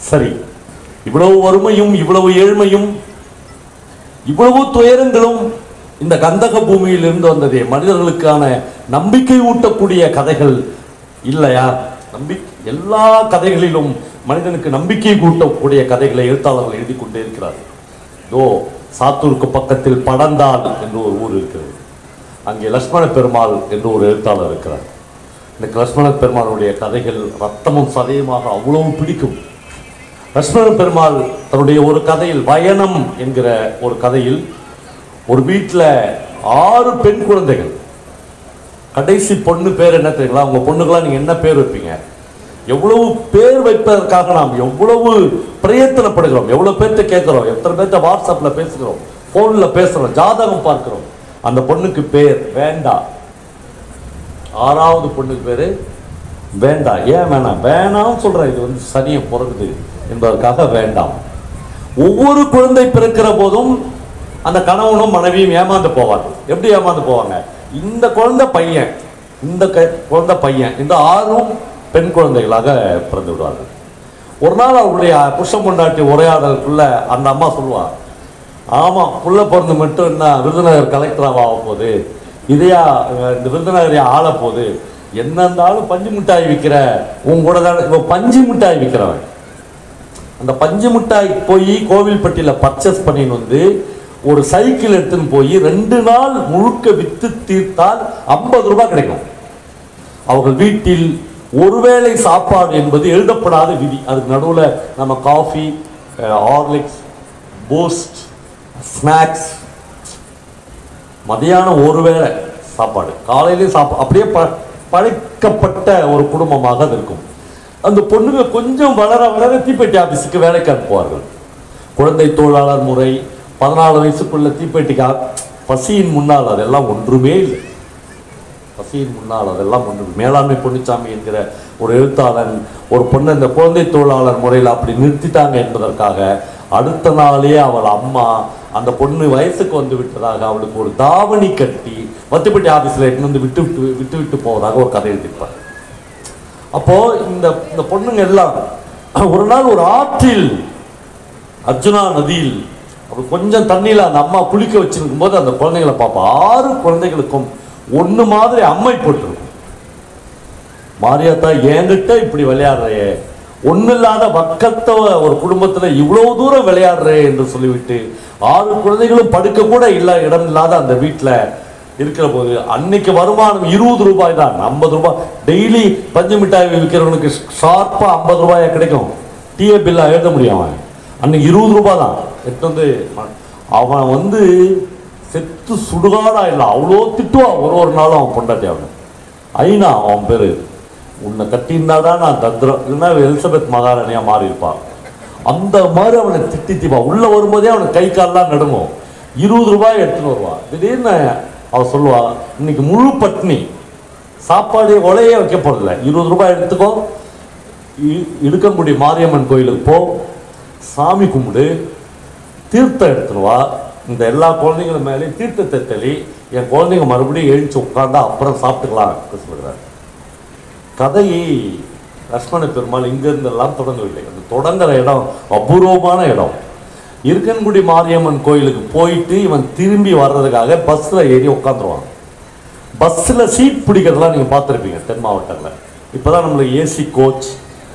சரி இவ்வளவு வறுமையும் இவ்வளவு ஏழ்மையும் இவ்வளவு துயரங்களும் இந்த கந்தக பூமியில் இருந்து வந்ததே மனிதர்களுக்கான நம்பிக்கை ஊட்டக்கூடிய கதைகள் இல்லையா நம்பி எல்லா கதைகளிலும் மனிதனுக்கு நம்பிக்கை ஊட்டக்கூடிய கதைகளை எழுத்தாளர்கள் எழுதி கொண்டே இருக்கிறார்கள் இதோ சாத்தூருக்கு பக்கத்தில் படந்தால் என்று ஒரு ஊர் இருக்கிறது அங்கே லட்சுமண பெருமாள் என்று ஒரு எழுத்தாளர் இருக்கிறார் இந்த லட்சுமண பெருமாளுடைய கதைகள் ரத்தமும் சதயமாக அவ்வளவு பிடிக்கும் லட்சுமண பெருமாள் தன்னுடைய ஒரு கதையில் பயணம் என்கிற ஒரு கதையில் ஒரு வீட்டில் ஆறு பெண் குழந்தைகள் கடைசி பொண்ணு பேர் என்ன தெரியுங்களா உங்க பொண்ணுக்கெல்லாம் நீங்க என்ன பேர் வைப்பீங்க எவ்வளவு பேர் வைப்பதற்காக நாம் எவ்வளவு பிரயத்தனப்படுகிறோம் எவ்வளவு பேர்த்த கேட்கிறோம் எத்தனை பேர்த்த வாட்ஸ்அப்ல பேசுகிறோம் போன்ல பேசுறோம் ஜாதகம் பார்க்கிறோம் அந்த பொண்ணுக்கு பேர் வேண்டாம் ஆறாவது பொண்ணுக்கு பேரு வேண்டாம் ஏன் வேணாம் வேணாம் சொல்றேன் இது வந்து சனியை பிறகுது என்பதற்காக வேண்டாம் ஒவ்வொரு குழந்தை பிறக்கிற போதும் அந்த கணவனும் மனைவியும் ஏமாந்து போவார்கள் எப்படி ஏமாந்து போவாங்க இந்த குழந்தை பையன் இந்த க- குழந்தை பையன் இந்த ஆறும் பெண் குழந்தைகளாக பிறந்து விடுவார்கள் ஒரு நாள் அவருடைய புருஷன் பொண்டாட்டி உரையாடலுக்குள்ள அந்த அம்மா சொல்லுவா ஆமா புள்ள பிறந்து மட்டும் என்ன விருதுநகர் கலெக்டராக ஆக போகுது இதையா அஹ், இந்த விருதுநகரையா ஆள போகுது என்ன இருந்தாலும் பஞ்சு மிட்டாய் விற்கிற உன் கூட தான் இப்போ பஞ்சு மிட்டாய் விற்கிறவன் அந்த பஞ்சு மிட்டாய் போய் கோவில்பட்டியில் பர்ச்சேஸ் பண்ணின்னு வந்து ஒரு சைக்கிள் எடுத்துன்னு போய் ரெண்டு நாள் முழுக்க வித்து தீர்த்தால் ஐம்பது ரூபாய் கிடைக்கும் அவர்கள் வீட்டில் ஒருவேளை சாப்பாடு என்பது எழுதப்படாத விதி அதுக்கு நடுவில் நம்ம காஃபி ஹார்லிக்ஸ் பூஸ்ட் ஸ்நாக்ஸ் மதியானம் ஒருவேளை சாப்பாடு காலையிலேயும் சாப்பா அப்படியே ப பழைக்கப்பட்ட ஒரு குடும்பமாக அது இருக்கும் அந்த பொண்ணுங்க கொஞ்சம் வளர வளர தீப்பெட்டி ஆபீஸுக்கு வேலைக்கு அனுப்புவார்கள் குழந்தை தொழிலாளர் முறை பதினாலு வயசுக்குள்ள தீப்பெட்டிக்கு ஆ- பசியின் முன்னால் அதெல்லாம் ஒன்றுமே இல்லை பசியின் முன்னால் அதெல்லாம் ஒன்று மேலாண்மை பொன்னிச்சாமி என்கிற ஒரு எழுத்தாளன் ஒரு பொண்ணை இந்த குழந்தை தொழிலாளர் முறையில் அப்படி நிறுத்திட்டாங்க என்பதற்காக அடுத்த நாளே அவள் அம்மா அந்த பொண்ணு வயசுக்கு வந்து விட்டதாக அவளுக்கு ஒரு தாவணி கட்டி வத்துப்பட்டி ஆபீஸ்ல எடுத்துன்னு வந்து விட்டு விட்டு விட்டு விட்டு போவதாக ஒரு கதை எழுதியிருப்பார் அப்போ இந்த இந்த பொண்ணுங்க எல்லாம் ஒரு நாள் ஒரு ஆற்றில் அர்ஜுனா நதியில் அப்படி கொஞ்சம் தண்ணியில் அந்த அம்மா குளிக்க வச்சிருக்கும் போது அந்த குழந்தைகளை பார்ப்போம் ஆறு குழந்தைகளுக்கும் ஒண்ணு மாதிரி அம்மை போட்டிருக்கும் மாரியாத்தா என்கிட்ட இப்படி விளையாடுறையே ஒன்றும் இல்லாத பக்கத்த ஒரு குடும்பத்துல இவ்வளவு தூரம் விளையாடுறே என்று சொல்லிவிட்டு ஆறு குழந்தைகளும் படுக்க கூட இல்ல இடம் இல்லாத அந்த வீட்டுல இருக்கிற போது அன்னைக்கு வருமானம் இருபது ரூபாய் தான் ஐம்பது ரூபாய் டெய்லி பஞ்சு மிட்டாய் விற்கிறவனுக்கு ஷார்ப்பா ஐம்பது ரூபாயா கிடைக்கும் டிஏ பில்லா எழுத முடியும் அவன் அன்னைக்கு இருபது ரூபாய் தான் எடுத்து வந்து அவன் வந்து செத்து சுடுகாடா இல்லை அவ்வளோ திட்டுவான் ஒரு ஒரு நாளும் அவன் பொண்டாட்டி அவன் ஐநா அவன் பேரு உன்னை கட்டியிருந்தாடா நான் தந்திரம் இல்லைன்னா எலிசபெத் மகாராணியா மாறி இருப்பான் அந்த மாதிரி அவனை திட்டி திப்பா உள்ள வரும்போதே அவனுக்கு கை கால்லாம் நடுங்கும் இருபது ரூபாய் எடுத்துன்னு வருவான் திடீர்னு அவ சொல்லுவா இன்னைக்கு முழு பட்னி சாப்பாடு ஒலையே வைக்க போறதில்ல இருபது ரூபாய் எடுத்துக்கோ இ- இடுக்கங்குடி மாரியம்மன் கோயிலுக்கு போ சாமி கும்பிடு தீர்த்தம் எடுத்துன்னு வா இந்த எல்லா குழந்தைங்களும் மேலே தீர்த்தத்தை தெளி என் குழந்தைங்க மறுபடியும் எழுந்து உட்கார்ந்தா அப்புறம் சாப்பிட்டுக்கலாம் சொல்கிறார் கதை லக்ஷ்மண பெருமாள் இங்கிருந்தெல்லாம் தொடங்கவில்லை அந்த தொடங்குற இடம் அபூர்வமான இடம் இருக்கன்குடி மாரியம்மன் கோயிலுக்கு போயிட்டு இவன் திரும்பி வர்றதுக்காக பஸ்ஸில் ஏறி உட்காந்துருவான் பஸ்ஸில் சீட் பிடிக்கிறதெல்லாம் நீங்கள் பார்த்துருப்பீங்க தென் மாவட்டத்தில் இப்போ தான் நம்மளுக்கு ஏசி கோச்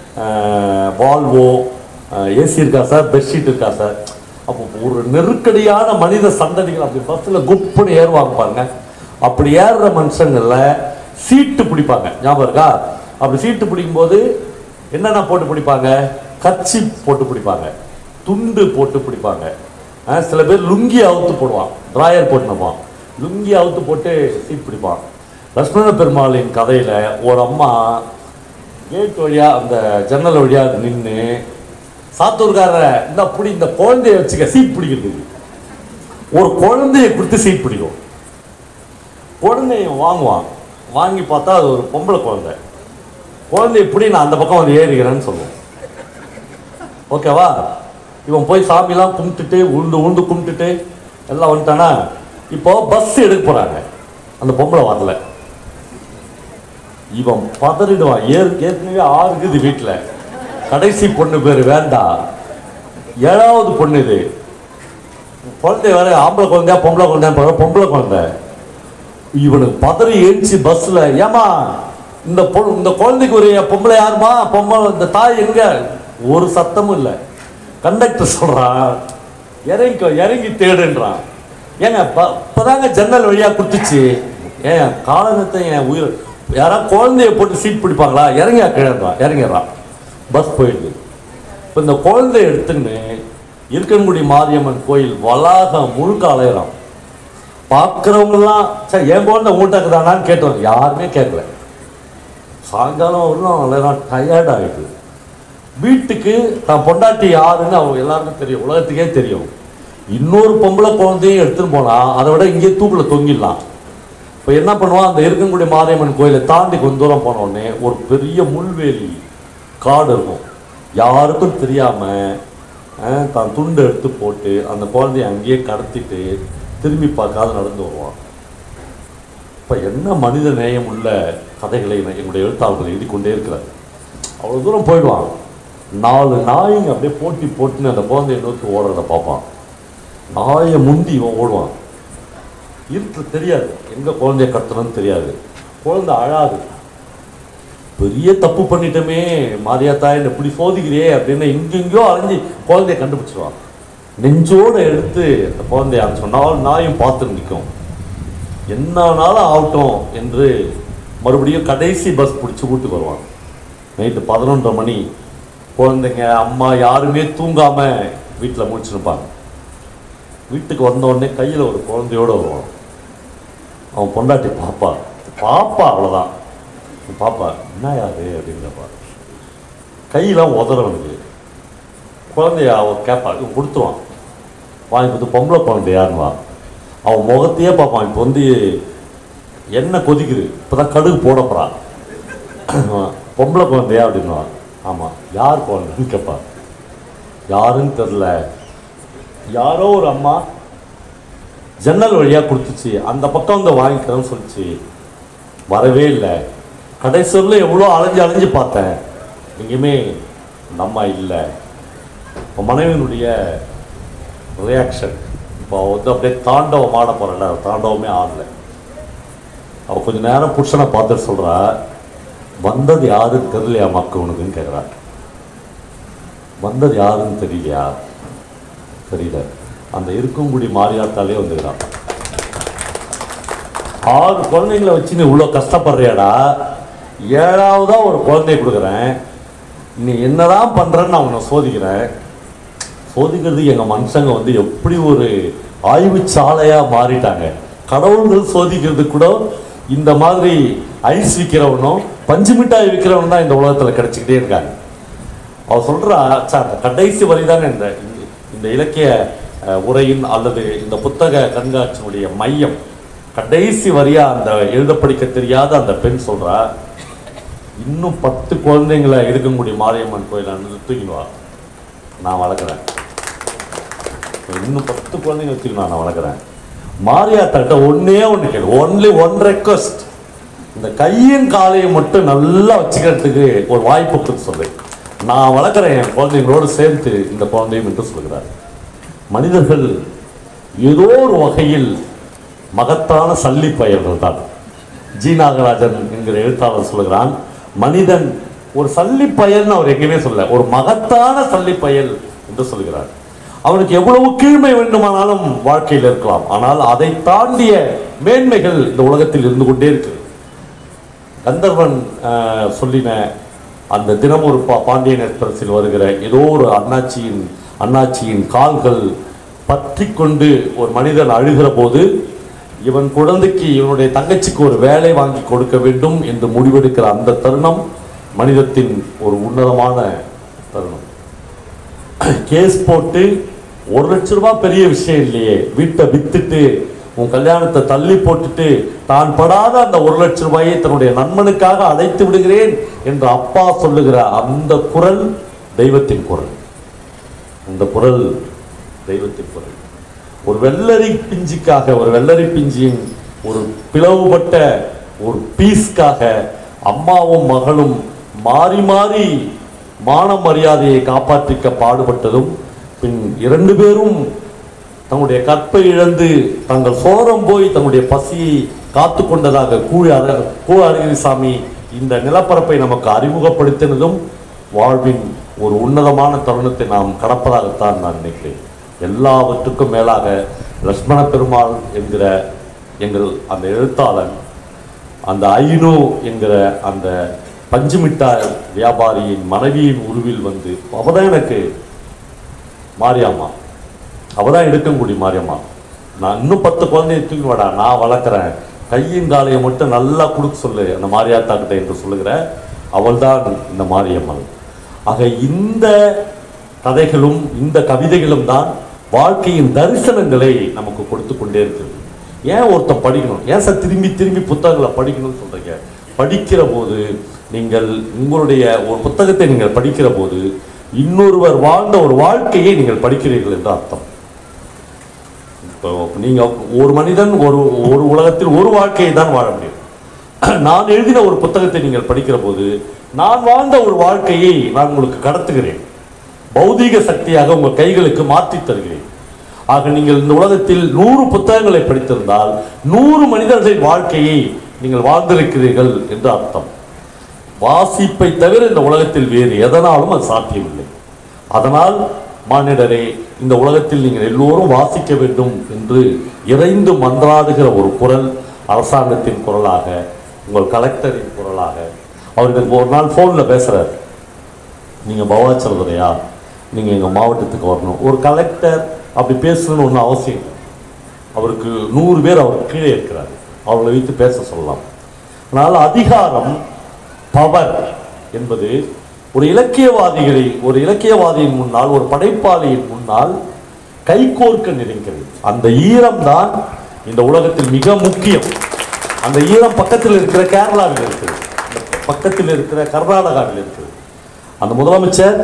வால்வோ ஏசி இருக்கா சார் பெட்ஷீட் இருக்கா சார் அப்போ ஒரு நெருக்கடியான மனித சந்ததிகள் அப்படி பஸ்ஸில் குப்புன்னு ஏறுவாங்க பாருங்க அப்படி ஏறுற மனுஷங்கள்ல சீட்டு பிடிப்பாங்க ஞாபகம் இருக்கா அப்படி சீட்டு பிடிக்கும்போது என்னென்ன போட்டு பிடிப்பாங்க கச்சி போட்டு பிடிப்பாங்க துண்டு போட்டு பிடிப்பாங்க ஆ, சில பேர் லுங்கி அவுத்து போடுவான் டிராயர் போட்டு நிற்பான் லுங்கி அவுத்து போட்டு சீட் பிடிப்பான் லட்சுமண பெருமாளின் கதையில ஒரு அம்மா கேட் வழியா அந்த ஜன்னல் வழியா நின்று சாத்தூர்கார இந்த அப்படி இந்த குழந்தைய வச்சுக்க சீட் பிடிக்கிறதுக்கு ஒரு குழந்தைய கொடுத்து சீட் பிடிக்கும் குழந்தைய வாங்குவான் வாங்கி பார்த்தா அது ஒரு பொம்பளை குழந்தை குழந்தை இப்படி நான் அந்த பக்கம் வந்து ஏறிக்கிறேன்னு சொல்லுவோம் ஓகேவா இவன் போய் சாமிலாம் கும்பிட்டுட்டு உண்டு உண்டு கும்பிட்டுட்டு எல்லாம் வந்துட்டானா இப்போ பஸ் எடுக்க போறாங்க அந்த பொம்பளை வரல இவன் பதறிடுவான் ஏற் ஏற்கனவே ஆறு இருக்குது வீட்டில் கடைசி பொண்ணு பேர் வேண்டாம் ஏழாவது பொண்ணு இது குழந்தை வேற ஆம்பளை குழந்தையா பொம்பளை குழந்தையா பார்க்க பொம்பளை குழந்தை இவனுக்கு பதறி எழுச்சி பஸ்ல ஏமா இந்த பொ- இந்த குழந்தைக்கு ஒரு பொம்பளை யாருமா பொம்பளை இந்த தாய் எங்க ஒரு சத்தமும் இல்லை கண்டக்டர் சொல்றான் இறங்கிக்கோ இறங்கி தேடுன்றான் ஏங்க ப- இப்பதாங்க ஜன்னல் வழியா குத்துச்சு ஏன் காலனத்தை என் உயிர் யாராவது குழந்தைய போட்டு சீட் பிடிப்பாங்களா இறங்கியா கிழந்தான் இறங்கிடுறான் பஸ் போயிடுது இப்போ இந்த குழந்தைய எடுத்துன்னு இருக்கன்குடி மாரியம்மன் கோயில் வளாகம் முழுக்க அலையிறான் பார்க்குறவங்கலாம் சரி என் குழந்தை ஊட்டக்குதானான்னு கேட்டோம் யாருமே கேட்கல சாயங்காலம் வரலாம் அலையிறான் டயர்ட் ஆகிடுது வீட்டுக்கு தான் பொண்டாட்டி யாருன்னு அவங்க எல்லாருக்கும் தெரியும் உலகத்துக்கே தெரியும் இன்னொரு பொம்பளை குழந்தையும் எடுத்துன்னு போனா அதை விட இங்கே தூக்கில் தொங்கிடலாம் இப்போ என்ன பண்ணுவான் அந்த இருக்கன்குடி மாரியம்மன் கோயிலை தாண்டி கொஞ்ச தூரம் போன உடனே ஒரு பெரிய முள்வேலி காடு இருக்கும் யாருக்கும் தெரியாம அஹ், தான் துண்டு எடுத்து போட்டு அந்த குழந்தைய அங்கேயே கடத்திட்டு திரும்பி பார்க்காத நடந்து வருவான் இப்போ என்ன மனித நேயம் உள்ள கதைகளை நான் என்னுடைய எழுத்தாளர்கள் எழுதி கொண்டே இருக்கிறார் அவ்வளோ தூரம் போயிடுவான் நாலு நாய்ங்க அப்படியே போட்டி போட்டுன்னு அந்த குழந்தைய நோக்கி ஓடுறத பார்ப்பான் நாயை முந்தி இவன் ஓடுவான் இருட்டில் தெரியாது எங்க குழந்தைய கத்தணும்னு தெரியாது குழந்தை அழாது பெரிய தப்பு பண்ணிட்டோமே மாரியாத்தா என்ன இப்படி சோதிக்கிறியே அப்படின்னு இங்கெங்கேயோ அலைஞ்சு குழந்தைய கண்டுபிடிச்சிருவான் நெஞ்சோட எடுத்து அந்த குழந்தைய அந்த சொன்னால் நாயும் பார்த்து நிற்கும் என்னானாலும் ஆகட்டும் என்று மறுபடியும் கடைசி பஸ் பிடிச்சி வீட்டுக்கு வருவான் நைட்டு பதினொன்றரை மணி குழந்தைங்க அம்மா யாருமே தூங்காம வீட்டில் முடிச்சிருப்பாங்க வீட்டுக்கு வந்த உடனே கையில் ஒரு குழந்தையோட வருவான் அவன் பொண்டாட்டி பாப்பா பாப்பா அவ்வளோதான் பாப்பா என்ன யாரு அப்படிங்கிறப்பா கையெல்லாம் உதறவனுக்கு குழந்தைய அவன் கேட்பா இவன் கொடுத்துருவான் வாங்கி கொடுத்து பொம்பளை குழந்தை யாருன்னு அவன் முகத்தையே பார்ப்பான் இப்போ வந்து எண்ணெய் கொதிக்குது இப்போதான் கடுகு போட போறான் பொம்பளை குழந்தையா அப்படின்னுவான் ஆமாம் யார் குழந்தைன்னு கேட்பான் யாருன்னு தெரில யாரோ ஒரு அம்மா ஜன்னல் வழியா கொடுத்துச்சு அந்த பக்கம் வந்து வாங்கிக்கிறேன்னு சொல்லிச்சு வரவே இல்லை கடைசியில் எவ்வளோ அலைஞ்சு அலைஞ்சு பார்த்தேன் எங்கேயுமே நம்ம இல்லை இப்போ மனைவியினுடைய ரியாக்ஷன் இப்போ அவ வந்து அப்படியே தாண்டவம் ஆட போகிறல தாண்டவமே ஆடல அவள் கொஞ்ச நேரம் புருஷனை பார்த்துட்டு சொல்கிறா வந்தது யாருன்னு தெரியலையா மக்கள் உனக்குன்னு கேட்குறா வந்தது யாருன்னு தெரியலையா தெரியல அந்த இருக்குங்குடி மாரியாத்தாலே வந்துக்கிறான் ஆறு குழந்தைங்களை வச்சு நீ இவ்வளோ கஷ்டப்படுறியாடா ஏழாவதா ஒரு குழந்தைய கொடுக்குறேன் நீ என்னதான் பண்றன்னு நான் உன்னை சோதிக்கிறேன் சோதிக்கிறதுக்கு எங்க மனுஷங்க வந்து எப்படி ஒரு ஆய்வு சாலையா மாறிட்டாங்க கடவுள்கள் சோதிக்கிறது கூட இந்த மாதிரி ஐஸ் விற்கிறவனும் பஞ்சு மிட்டாய் விற்கிறவனும் தான் இந்த உலகத்துல கிடைச்சிக்கிட்டே இருக்காங்க அவ சொல்றா "ச்சே, அந்த கடைசி வரிதாங்க இந்த இந்த இலக்கிய அஹ், உரையின் அல்லது இந்த புத்தக கண்காட்சியினுடைய மையம் கடைசி வரியா அந்த எழுத படிக்க தெரியாத அந்த பெண் சொல்றா இன்னும் பத்து குழந்தைங்களை இருக்கக்கூடிய மாரியம்மன் கோயில் அண்ணு தூக்கிடுவா நான் வளர்க்குறேன் இன்னும் பத்து குழந்தைங்க வச்சுக்கணும் நான் வளர்க்குறேன் மாரியாத்தாட்ட ஒன்னே ஒன்று கேளு ஒன்லி ஒன் ரெக்வஸ்ட் இந்த கையும் காலையும் மட்டும் நல்லா வச்சுக்கிறதுக்கு ஒரு வாய்ப்பு கொடுத்து சொல்லு நான் வளர்க்குறேன் என் குழந்தைங்களோடு சேர்த்து இந்த குழந்தையும் என்று சொல்கிறார் மனிதர்கள் ஏதோ ஒரு வகையில் மகத்தான சல்லி பயல்கள் தான் ஜி நாகராஜன் என்கிற எழுத்தாளர் சொல்கிறான் மனிதன் ஒரு சல்லி பயல்னு அவர் எங்கேயுமே சொல்ல ஒரு மகத்தான சல்லி பயல் என்று சொல்கிறார் அவனுக்கு எவ்வளவு கீழ்மை வேண்டுமானாலும் வாழ்க்கையில் இருக்கலாம் ஆனால் அதை தாண்டிய மேன்மைகள் இந்த உலகத்தில் இருந்து கொண்டே இருக்கு கந்தர்வன் ஆஹ், சொல்லின அந்த தினம் ஒரு பா பாண்டியன் எக்ஸ்பிரஸில் வருகிற ஏதோ ஒரு அண்ணாச்சியின் அண்ணாச்சியின் கால்கள் பற்றி கொண்டு ஒரு மனிதன் அழுகிற போது இவன் குழந்தைக்கு இவனுடைய தங்கச்சிக்கு ஒரு வேலை வாங்கி கொடுக்க வேண்டும் என்று முடிவெடுக்கிற அந்த தருணம் மனிதத்தின் ஒரு உன்னதமான தருணம் கேஸ் போட்டு ஒரு லட்ச ரூபாய் பெரிய விஷயம் இல்லையே வீட்டை வித்துட்டு உன் கல்யாணத்தை தள்ளி போட்டுட்டு தான் படாத அந்த ஒரு லட்ச ரூபாயை தன்னுடைய நண்பனுக்காக அழைத்து விடுகிறேன் என்று அப்பா சொல்லுகிற அந்த குரல் தெய்வத்தின் குரல் அந்த குரல் தெய்வத்தின் குரல் ஒரு வெள்ளரி பிஞ்சுக்காக ஒரு வெள்ளரி பிஞ்சின் ஒரு பிளவுபட்ட ஒரு பீஸ்க்காக அம்மாவும் மகளும் மாறி மாறி மான மரியாதையை காப்பாற்றிக்க பாடுபட்டதும் பின் இரண்டு பேரும் தங்களுடைய கற்பை இழந்து தங்கள் சோரம் போய் தங்களுடைய பசியை காத்து கொண்டதாக கூழ் அர கூ அழகிரிசாமி இந்த நிலப்பரப்பை நமக்கு அறிமுகப்படுத்தினதும் வாழ்வின் ஒரு உன்னதமான தருணத்தை நாம் கடப்பதாகத்தான் நான் நினைக்கிறேன் எல்லாவற்றுக்கும் மேலாக லட்சுமண பெருமாள் என்கிற எங்கள் அந்த எழுத்தாளன் அந்த ஐனோ என்கிற அந்த பஞ்சுமிட்டாய் வியாபாரியின் மனைவியின் உருவில் வந்து அவதான் எனக்கு மாரியம்மா அவ தான் எடுக்கங்குடி மாரியம்மா நான் இன்னும் பத்து குழந்தைய தூக்கி வாடா நான் வளர்க்குறேன் கையும் காலையை மட்டும் நல்லா கொடுக்க சொல்லு அந்த மாரியாத்தா கிட்ட என்று சொல்லுகிற அவள்தான் இந்த மாரியம்மன் ஆக இந்த கதைகளும் இந்த கவிதைகளும் தான் வாழ்க்கையின் தரிசனங்களை நமக்கு கொடுத்து கொண்டே இருக்குது ஏன் ஒருத்தன் படிக்கணும் ஏன் சார் திரும்பி திரும்பி புத்தகங்களை படிக்கணும்னு சொல்றீங்க படிக்கிற போது நீங்கள் உங்களுடைய ஒரு புத்தகத்தை நீங்கள் படிக்கிற போது இன்னொருவர் வாழ்ந்த ஒரு வாழ்க்கையை நீங்கள் படிக்கிறீர்கள் என்று அர்த்தம் இப்போ நீங்க ஒரு மனிதன் ஒரு ஒரு உலகத்தில் ஒரு வாழ்க்கையை தான் வாழ முடியும் நான் எழுதின ஒரு புத்தகத்தை நீங்கள் படிக்கிற போது நான் வாழ்ந்த ஒரு வாழ்க்கையை நான் உங்களுக்கு கடத்துகிறேன் பௌதீக சக்தியாக உங்கள் கைகளுக்கு மாற்றித் தருகிறேன் ஆக நீங்கள் இந்த உலகத்தில் நூறு புத்தகங்களை படித்திருந்தால் நூறு மனிதர்களின் வாழ்க்கையை நீங்கள் வாழ்ந்திருக்கிறீர்கள் என்று அர்த்தம் வாசிப்பை தவிர இந்த உலகத்தில் வேறு எதனாலும் அது சாத்தியமில்லை அதனால் மானிடரே இந்த உலகத்தில் நீங்கள் எல்லோரும் வாசிக்க வேண்டும் என்று இறைந்து மன்றாடுகிற ஒரு குரல் அரசாங்கத்தின் குரலாக உங்கள் கலெக்டரின் குரலாக அவர்கள் ஒரு நாள் ஃபோனில் பேசுகிறார் நீங்கள் பவாச்சலதுரையா நீங்கள் எங்கள் மாவட்டத்துக்கு வரணும் ஒரு கலெக்டர் அப்படி பேசணும்னு ஒன்றும் அவசியம் இல்லை அவருக்கு நூறு பேர் அவர் கீழே இருக்கிறார் அவர்களை வைத்து பேச சொல்லலாம் ஆனால் அதிகாரம் பவர் என்பது ஒரு இலக்கியவாதிகளை ஒரு இலக்கியவாதியின் முன்னால் ஒரு படைப்பாளியின் முன்னால் கைகோர்க்க நினைக்கிறது அந்த ஈரம் தான் இந்த உலகத்தில் மிக முக்கியம் அந்த ஈரம் பக்கத்தில் இருக்கிற கேரளாவில் இருக்குது பக்கத்தில் இருக்கிற கர்நாடகாவில் இருக்குது அந்த முதலமைச்சர்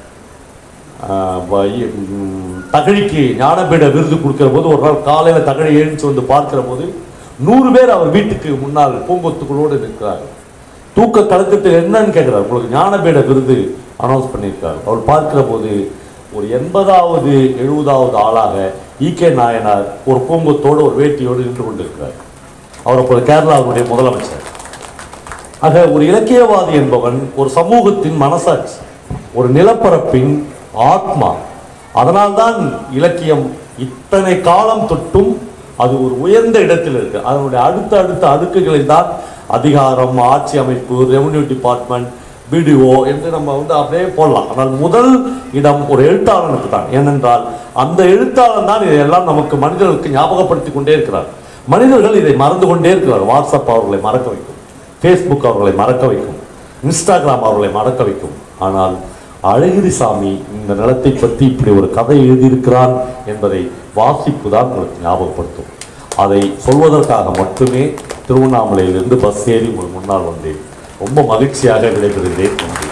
ஆஹ், வ- இ- ம், தகழிக்கு ஞானபீட விருது கொடுக்கிற போது ஒரு நாள் காலையில் தகழி எழுந்து வந்து பார்க்கிற போது நூறு பேர் அவர் வீட்டுக்கு முன்னால் பூங்கொத்துக்களோடு நிற்கிறார்கள் தூக்க கலக்கத்தில் என்னன்னு கேட்கிறார் உங்களுக்கு ஞானபீட விருது அனௌன்ஸ் பண்ணியிருக்கார் அவர் பார்க்கிற போது ஒரு எண்பதாவது எழுபதாவது ஆளாக ஈகே நாயனார் ஒரு பூங்கொத்தோடு ஒரு வேட்டியோடு நின்று கொண்டிருக்கிறார் அவர் அப்போ கேரளாவுடைய முதலமைச்சர் ஆக ஒரு இலக்கியவாதி என்பவன் ஒரு சமூகத்தின் மனசாட்சி ஒரு நிலப்பரப்பின் ஆத்மா அதனால்தான் இலக்கியம் இத்தனை காலம் தொட்டும் அது ஒரு உயர்ந்த இடத்தில் இருக்கு அதனுடைய அடுத்த அடுத்த அடுக்குகளில் தான் அதிகாரம் ஆட்சி அமைப்பு ரெவன்யூ டிபார்ட்மெண்ட் பிடிஓ என்று நம்ம வந்து அப்படியே போடலாம் ஆனால் முதல் இடம் ஒரு எழுத்தாளனுக்கு தான் ஏனென்றால் அந்த எழுத்தாளன் தான் இதையெல்லாம் நமக்கு மனிதர்களுக்கு ஞாபகப்படுத்தி கொண்டே இருக்கிறார் மனிதர்கள் இதை மறந்து கொண்டே இருக்கிறார் வாட்ஸ்அப் அவர்களை மறக்க வைக்கும் ஃபேஸ்புக் அவர்களை மறக்க வைக்கும் இன்ஸ்டாகிராம் அவர்களை மறக்க வைக்கும் ஆனால் அழகிரிசாமி இந்த நிலத்தை பற்றி இப்படி ஒரு கதை எழுதியிருக்கிறான் என்பதை வாசிப்பு தான் உங்களுக்கு ஞாபகப்படுத்தும் அதை சொல்வதற்காக மட்டுமே திருவண்ணாமலையிலிருந்து பஸ் ஏறி உங்கள் முன்னால் வந்தேன் ரொம்ப மகிழ்ச்சியாக விடைபெறுகிறேன் நன்றி